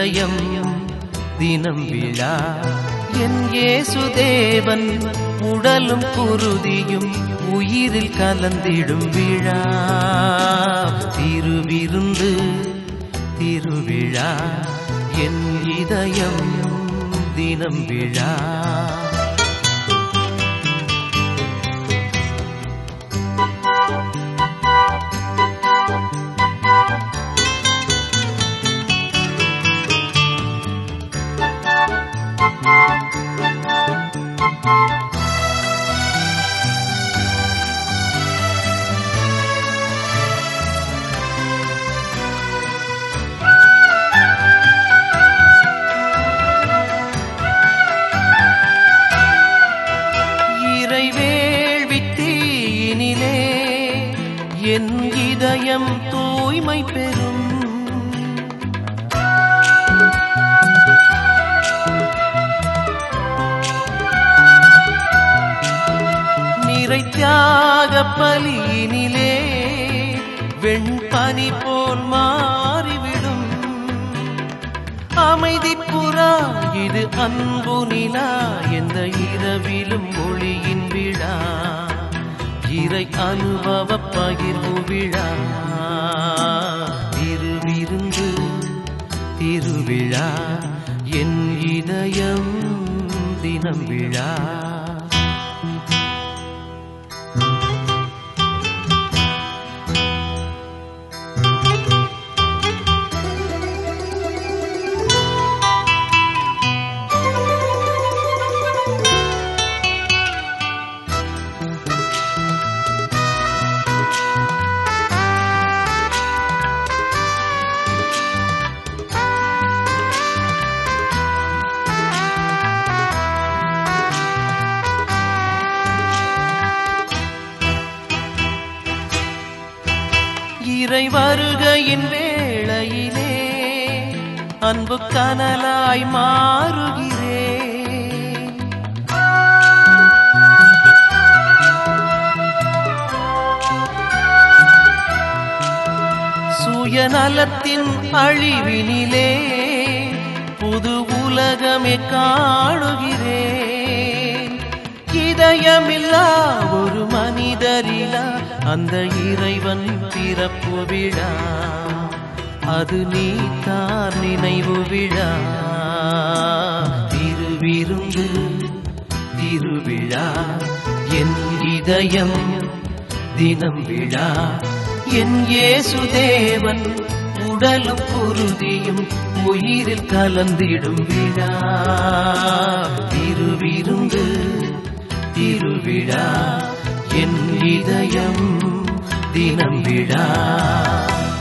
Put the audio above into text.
இதயம் தினம் விழா என் இயேசுதேவன் உடலும் குருதியும் உயிரில் கலந்திடும் விழா திருவிருந்து திருவிழா என் இதயம் தினம் விழா இறைவேள்வித்தீயினிலே என் இதயம் தூய்மை பெறும் நிறைத்தியாக பலியினிலே வெண்பனி போல் மாறிவிடும் அமைதி புறா இது அன்பு நிலா எந்த இரவிலும் ஒளியின் விழா இறை அனுபவ பகிர்வு விழா திருவிருந்து திருவிழா என் இதயம் தினம் விழா இறை வருகையின் வேளையிலே அன்பு கனலாய் மாறுகிறேன் சுயநலத்தின் அழிவினிலே புது உலகமே காணுகிறேன் இதயமில்லா ஒரு மனிதரிலா அந்த இறைவன் பிறப்பு விழா அது நீ தான் நினைவு விழா திருவிருந்து திருவிழா என் இதயம் தினம் விழா என் இயேசுதேவன் உடலும் குருதியும் உயிரில் கலந்திடும் விழா திருவிருந்து திருவிழா என் இதயம் தினம் விழா